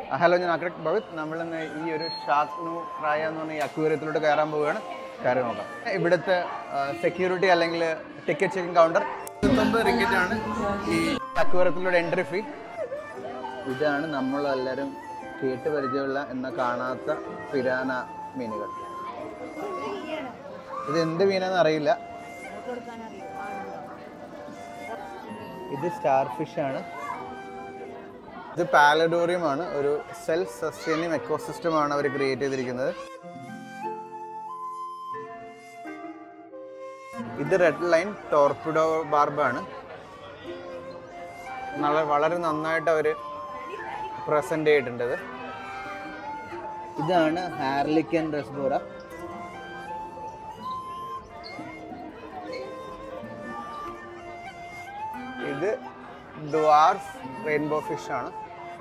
Hello ഞാൻ അക്രക് ഭവിത് നമ്മളിന്ന് ഈ ഒരു ഷാക്നു റായ എന്ന് പറഞ്ഞ ഈ അക്വേറിയത്തിലോട്ട് കയറാൻ പോവുകയാണ് കയറി നോക്കാം ഇവിടുത്തെ സെക്യൂരിറ്റി അല്ലെങ്കിൽ ടിക്കറ്റ് ചെക്കിംഗ് കൗണ്ടർ ഇരുപത്തൊമ്പത് റിക്കറ്റ് ആണ് ഈ അക്വേറിയത്തിലൂടെ എൻട്രി ഫീ ഇതാണ് നമ്മളെല്ലാവരും കേട്ട് പരിചയമുള്ള എന്ന കാണാത്ത പിരാന മീനുകൾ ഇത് എന്ത് മീനാന്ന് അറിയില്ല ഇത് സ്റ്റാർ ഫിഷ് ആണ് ഇത് പാലഡോറിയം ആണ് ഒരു സെൽഫ് സസ്റ്റൈനിങ് എക്കോസിസ്റ്റം ആണ് അവർ ക്രിയേറ്റ് ചെയ്തിരിക്കുന്നത് ഇത് റെഡ് ലൈൻ ടോർപിഡോ ബാർബാണ് നല്ല വളരെ നന്നായിട്ട് അവർ പ്രസന്റ് ചെയ്തിട്ടുണ്ട് ഇത്. ഇതാണ് ഹാർലിക്കൻ റെസ്ബോറ ഇത് ഡ്വാർഫ് റെയിൻബോ ഫിഷ് ആണ്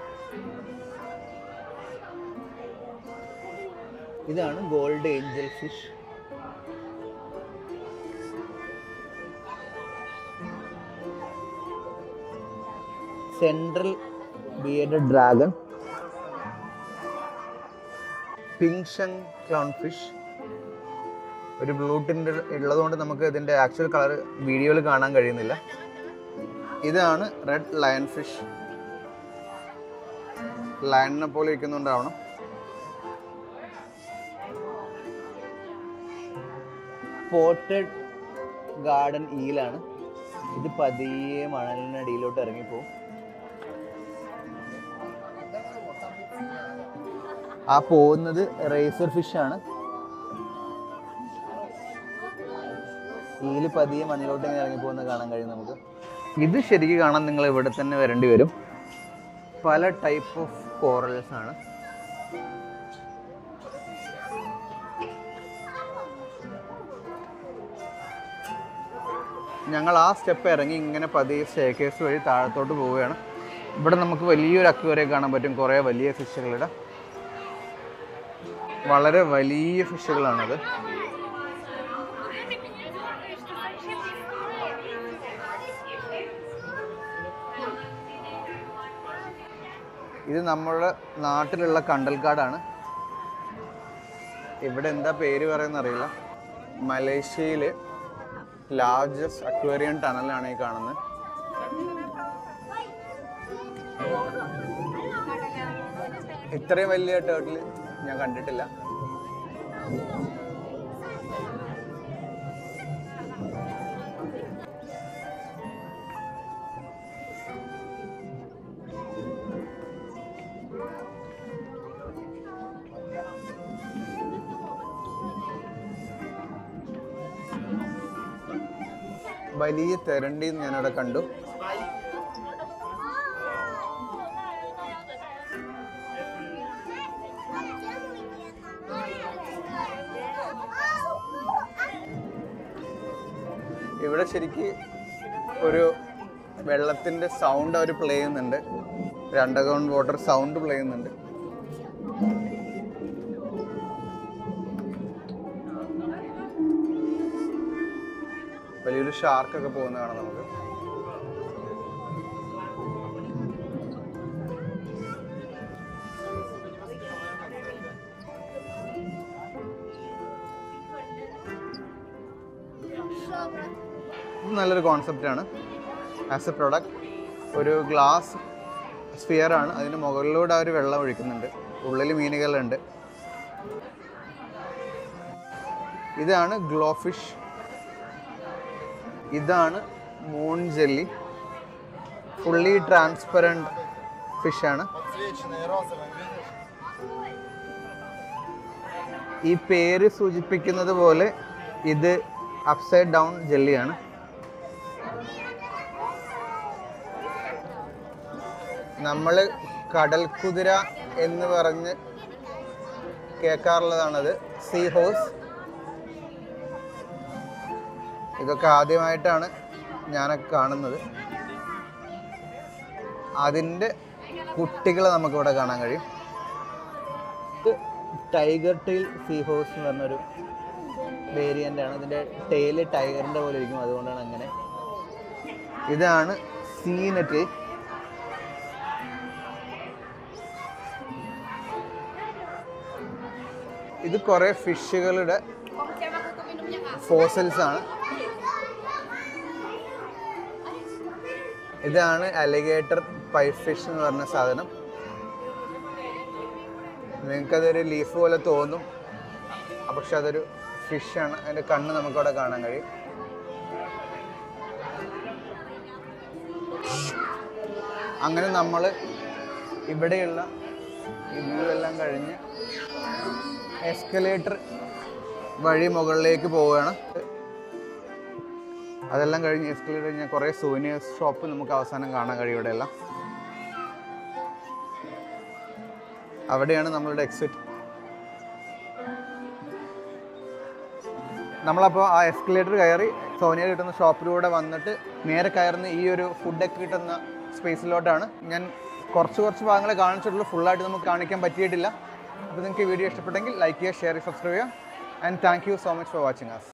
ഇതാണ് gold angel fish central beard dragon പിങ്ഷങ് ക്ലൗൺ ഫിഷ് ഒരു ബ്ലൂ ടിൻ്റ് ഉള്ളതുകൊണ്ട് നമുക്ക് ഇതിൻ്റെ ആക്ച്വൽ കളർ വീഡിയോയിൽ കാണാൻ കഴിയുന്നില്ല ഇതാണ് റെഡ് ലയൺ ഫിഷ് ലയണിനെ പോലെ ഇരിക്കുന്നുണ്ടാവണം പോട്ടഡ് ഗാർഡൻ ഈലാണ് ഇത് പതിയെ മണലിനടിയിലോട്ട് ഇറങ്ങിപ്പോവും ആ പോകുന്നത് റേസർ ഫിഷ് ആണ് ഈല് പതിയെ മണ്ണിലോട്ട് ഇങ്ങനെ ഇറങ്ങി പോകുന്നത് കാണാൻ കഴിയും നമുക്ക് ഇത് ശരിക്കും കാണാൻ നിങ്ങൾ ഇവിടെ തന്നെ വരേണ്ടി വരും പല ടൈപ്പ് ഓഫ് കോറൽസ് ആണ് ഞങ്ങൾ ആ സ്റ്റെപ്പ് ഇറങ്ങി ഇങ്ങനെ പതിയെ സ്റ്റേക്കേഴ്സ് വഴി താഴത്തോട്ട് പോവുകയാണ് ഇവിടെ നമുക്ക് വലിയൊരു അക്വേറിയ കാണാൻ പറ്റും കുറേ വലിയ ഫിഷുകളുടെ വളരെ വലിയ ഫിഷുകളാണത് ഇത് നമ്മുടെ നാട്ടിലുള്ള കണ്ടൽക്കാടാണ് ഇവിടെ എന്താ പേര് പറയുന്ന അറിയില്ല മലേഷ്യയിൽ ലാർജസ്റ്റ് അക്വേറിയം ടണലാണ് ഈ കാണുന്നത് ഇത്രയും വലിയ ടേർട്ടിൽ ഞാൻ കണ്ടിട്ടില്ല വലിയ തെരണ്ടി ഞാനവിടെ കണ്ടു ഇവിടെ ശരിക്ക് ഒരു വെള്ളത്തിന്റെ സൗണ്ട് അവർ പ്ലേ ചെയ്യുന്നുണ്ട് ഒരു അണ്ടർഗ്രൗണ്ട് വാട്ടർ സൗണ്ട് പ്ലേ ചെയ്യുന്നുണ്ട് വലിയൊരു ഷാർക്കൊക്കെ പോകുന്ന കാണാം നമുക്ക് ഇത് നല്ലൊരു കോൺസെപ്റ്റാണ് ആസ് എ പ്രൊഡക്റ്റ് ഒരു ഗ്ലാസ് സ്ഫിയർ ആണ് അതിന് മുകളിലൂടെ അവർ വെള്ളം ഒഴിക്കുന്നുണ്ട് ഉള്ളിൽ മീനുകളുണ്ട് ഇതാണ് ഗ്ലോ ഫിഷ് ഇതാണ് മൂൺ ജെല്ലി ഫുള്ളി ട്രാൻസ്പെറൻറ്റ് ഫിഷാണ് ഈ പേര് സൂചിപ്പിക്കുന്നത് പോലെ ഇത് അപ്സൈഡ് ഡൗൺ ജെല്ലിയാണ് നമ്മൾ കടൽ കുതിര എന്ന് പറഞ്ഞ് കേൾക്കാറുള്ളതാണത് സീ ഹോസ് ഇതൊക്കെ ആദ്യമായിട്ടാണ് ഞാനൊക്കെ കാണുന്നത് അതിൻ്റെ കുട്ടികളെ നമുക്കിവിടെ കാണാൻ കഴിയും ഇത് ടൈഗർ ടെയിൽ സീ ഹോസ് എന്ന് പറഞ്ഞൊരു വേരിയൻ്റ് ആണ് ഇതിൻ്റെ ടെയില് ടൈഗറിൻ്റെ പോലെ ഇരിക്കും അതുകൊണ്ടാണ് അങ്ങനെ ഇതാണ് സീനറ്റ് ഇത് കുറേ ഫിഷുകളുടെ ഫോസൽസ് ആണ് ഇതാണ് അലിഗേറ്റർ പൈപ്പ് ഫിഷ് എന്ന് പറഞ്ഞ സാധനം നിങ്ങൾക്കതൊരു ലീഫ് പോലെ തോന്നും പക്ഷെ അതൊരു ഫിഷാണ് അതിൻ്റെ കണ്ണ് നമുക്കവിടെ കാണാൻ കഴിയും അങ്ങനെ നമ്മൾ ഇവിടെയുള്ള ഈ വ്യൂ എല്ലാം കഴിഞ്ഞ് എസ്കലേറ്റർ വഴി മുകളിലേക്ക് പോവുകയാണ് അതെല്ലാം കഴിഞ്ഞ് എസ്കലേറ്റർ കഴിഞ്ഞാൽ കുറേ സൂനിയേഴ്സ് ഷോപ്പ് നമുക്ക് അവസാനം കാണാൻ കഴിയും ഇവിടെയെല്ലാം അവിടെയാണ് നമ്മളുടെ എക്സിറ്റ് നമ്മളപ്പോൾ ആ എസ്കലേറ്റർ കയറി സോനിയ കിട്ടുന്ന ഷോപ്പിലൂടെ വന്നിട്ട് നേരെ കയറുന്ന ഈ ഒരു ഫുഡൊക്കെ കിട്ടുന്ന സ്പേസിലോട്ടാണ് ഞാൻ കുറച്ച് കുറച്ച് ഭാഗങ്ങളെ കാണിച്ചിട്ടുള്ളൂ ഫുള്ളായിട്ട് നമുക്ക് കാണിക്കാൻ പറ്റിയിട്ടില്ല അപ്പോൾ നിങ്ങൾക്ക് ഈ വീഡിയോ ഇഷ്ടപ്പെട്ടെങ്കിൽ ലൈക്ക് ചെയ്യുക ഷെയർ ചെയ്യുക സബ്സ്ക്രൈബ് ചെയ്യുക and thank you so much for watching us